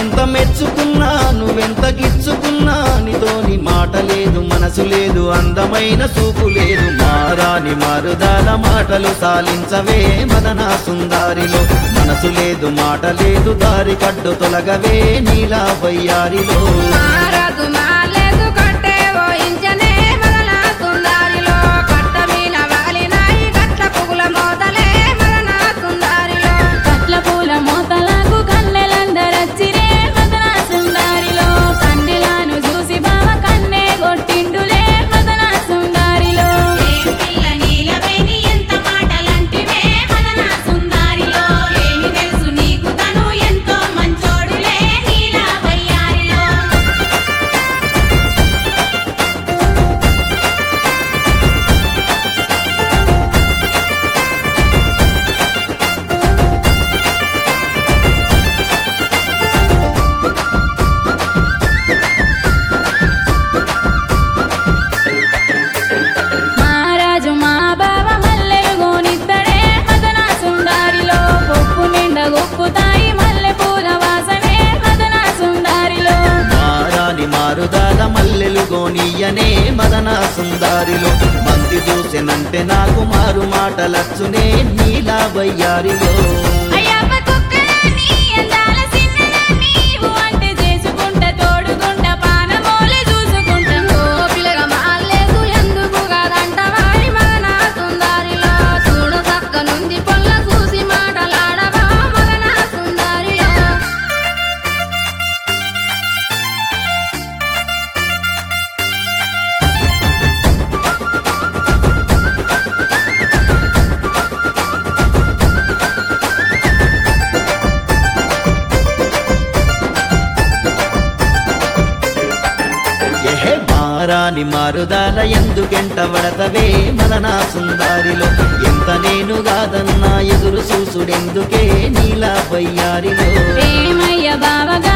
ఎంత మెచ్చుకున్నా నువ్వెంత గిచ్చుకున్నా నీతోని మాట లేదు మనసు లేదు అందమైన చూపు లేదు మారాని మారుదాల మాటలు సాలించవే మదన సుందారిలో మనసు లేదు మాట లేదు దారి కడ్డు తొలగవే నీలా వయ్యారిలో మారదు మాలేదు కట్టే ఓయించనే మదన సుందారిలో కట్ట మీన వాలినాయి కట్ల పువ్వుల మోతలే మదన సుందారిలో కట్ల పూల మోతలకు కన్నెలందరచ్చిరే మదన సుందారిలో కన్నెలను చూసి బావ కన్నే కొట్టిండులే మదన సుందారిలో ఏం పిల్ల నీలవేణి ఎంత మాటలంటివే మదన సుందారిలో ఏమి తెలుసు నీకు తను ఎంతో మంచోడులే నీలా వయ్యారిలో మహారాజు మా బావ మల్లెలు గోనిత్తడే మదన సుందారిలో పొప్పు నిండా గొప్పుతాయి మల్లె పూల వాసనే మదన సుందారిలో మారాని మారుదాల మల్లెలు గోనీయనే మదన సుందారిలో మంది చూసెనంటే నాకు మారు మాటలచ్చునే నీలా వయ్యారిలో అయ్యప్ప కుక్కలని అందాల సిన్నదాన్ని ఊ అంటే చేసుకుంటా తోడుకుంటా పానమోలే చూసుకుంటా ఓ పిల్లగా మాలేదు ఎందుకు కాదంటవారి మదన సుందారిలో చూడు చక్క నుండి పొల్ల చూసి మాటలాడవా మదన సుందారిలో ఎహే మారాని మారుదాల ఎందుకెంట పడతవే మదన సుందారిలో ఎంత నేను కాదన్నా ఎదురు చూసుడెందుకే నీలా వయ్యారిలో ప్రేమయ్య బావగా